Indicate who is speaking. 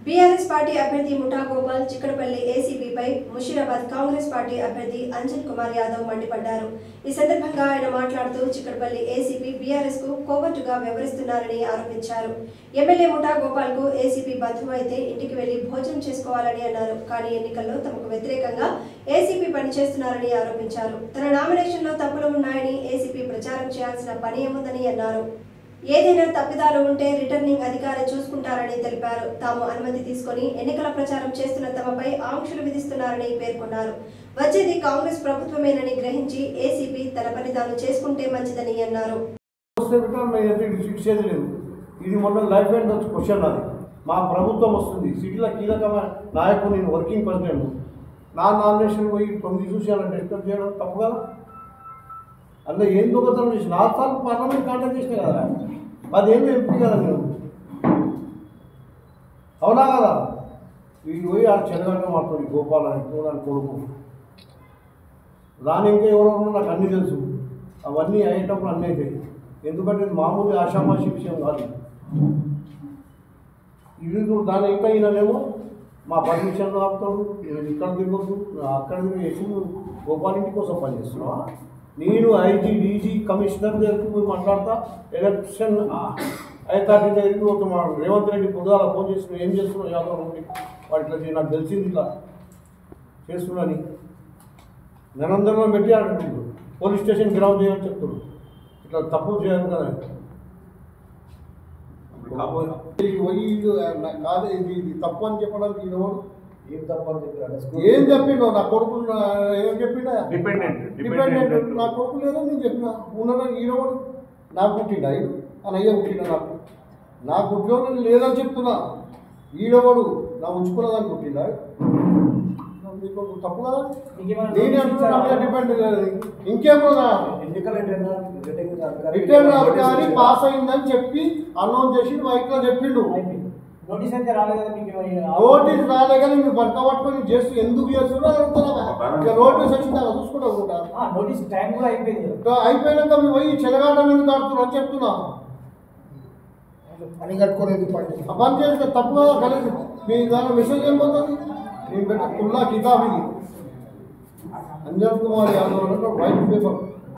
Speaker 1: BRS party అభ్యర్థి ముఠా గోపాల్ చిక్కడపల్లి ఏసీబీపై Musheerabad Congress party అభ్యర్థి అంజన్ కుమార్ యాదవ్ మండిపడ్డారు ఈ సందర్భంగా ఆయన మాట్లాడుతూ చిక్కడపల్లి ఏసీబీ బీఆర్ఎస్ కు కోవర్టుగా వ్యవహరిస్తున్నారని ఆరోపించారు ఎమ్మెల్యే ముఠా గోపాల్ కు ఏసీబీ బంధువు అయితే ఇంటికి వెళ్లి భోజనం చేసుకోవాలని అన్నారు కానీ ఎన్నికల్లో తమకు వ్యతిరేకంగా ఏసీపీ పనిచేస్తున్నారని ఆరోపించారు తన నామినేషన్ లో తప్పులు ఉన్నాయని ఏసీపీ ప్రచారం చేయాల్సిన పని ఏముందని అన్నారు ఏదైనా తప్పిదాలు ఉంటే రిటర్నింగ్ అధికారి చూసుకుంటారని తెలిపారు తాము అనుమతి తీసుకొని ఎన్నికల ప్రచారం చేస్తున్న తమపై ఆంక్షలు విధిస్తున్నారని పేర్కొన్నారు వచ్చేది కాంగ్రెస్ ప్రభుత్వమేనని గ్రహించి ఏసీపీ తన పని తాను చేసుకుంటే మంచిదని అన్నారు
Speaker 2: వస్తే బిడ్డ మేము ఎంత ఇటు శిక్షేది లేదు ఇది మొన్న లైఫ్ అండ్ వచ్చి క్వశ్చన్ అది మా ప్రభుత్వం వస్తుంది సిటీలో కీలకమైన నాయకుడు నేను వర్కింగ్ ప్రెసిడెంట్ నా నామినేషన్ పోయి తొమ్మిది చూసి అలా డిస్టర్బ్ చేయడం తప్పు కదా అందులో ఏం దొంగతనం చేసి నాలుగు సార్లు పార్లమెంట్ కాంటాక్ట్ చేసిన కదా పదేళ్ళు ఎంపీ కదా నేను అవునా కదా వీడు పోయి ఆడ చెడగంట మాట్లాడి గోపాల్ అని చూడడానికి కొడుకు రాని ఇంకా ఎవరెవరో నాకు అన్నీ తెలుసు అవన్నీ అయ్యేటప్పుడు అన్నీ అవుతాయి ఎందుకంటే ఇది మామూలు ఆషామాషి విషయం కాదు ఇది నువ్వు దాని ఇంకా ఈయననేమో మా పర్మిషన్లు ఆపుతాడు నేను ఇక్కడ తిరగద్దు అక్కడ తిరిగి నువ్వు గోపాలింటి కోసం పనిచేస్తున్నావా నేను ఐజీ డీజీ కమిషనర్ దగ్గరికి పోయి మాట్లాడతా ఎలక్షన్ అథారిటీ దగ్గరికి పోతే మా రేవంత్ రెడ్డి పొద్దుగాల ఫోన్ చేసి నువ్వు ఏం చేస్తున్నావు యాదవ్ రెడ్డి వాడు ఇట్లా చేయి, నాకు తెలిసింది ఇట్లా చేస్తున్నాని నిరంతరం పెట్టి అంటుండ్రు పోలీస్ స్టేషన్ గ్రౌండ్ చేయమని చెప్తున్నారు ఇట్లా తప్పు చేయదు కదా ఇది పోయి ఇది నా- కాదు ఇది ఇది తప్పు అని చెప్పడానికి ఈయనవాడు
Speaker 3: ఏం తప్పని చెప్పారు
Speaker 2: ఏం చెప్పిండో నా కొడుకు నా- ఏం చెప్పిండా
Speaker 4: డిపెండెంట్
Speaker 2: డిపెండెంట్ నా కొడుకు లేదో నేను చెప్పిన ఉన్నదని ఈయనవాడు నాకు పుట్టిండా ఈడు అని అయ్యే పుట్టిండా నాకు నా పుట్టినోడు లేదని చెప్తున్నా ఈడవాడు నా ఉంచుకున్నదాన్ని పుట్టిండా నీకు తప్పు కదా నేనే అంటున్నా నా మీద డిపెండ్ లేదు ఇంకేమన్నా
Speaker 3: ఎన్నికల రిటర్నింగ్
Speaker 2: రిటర్న్ అధికారి పాస్ అయిందని చెప్పి అనౌన్స్ చేసి మైక్లో చెప్పిండు
Speaker 3: నోటీస్ అయితే రాలేదు కదా మీకు ఏమైనా?
Speaker 2: నోటీస్ రాలే కానీ మీరు పక్క పట్టుకొని చేస్తూ ఎందుకు చేస్తున్నా అడుగుతున్నా ఇక నోటీస్ వచ్చిందా చూసుకుంటా ఉంటా
Speaker 3: ఆ, నోటీస్ టైం కూడా అయిపోయింది
Speaker 2: ఇంకా అయిపోయినాక మీ పోయి చెలగాటం ఎందుకు ఆడుతున్నా అని చెప్తున్నా
Speaker 5: పని కట్టుకోలేదు పని
Speaker 2: ఆ పని చేస్తే తప్పు కదా కలిసి మీ దాని మెసేజ్ ఏం పోతుంది నేను పెట్ట కుల్లా కితాబ్ ఇది అంజన్ కుమార్ యాదవ్ అంటే వైట్ పేపర్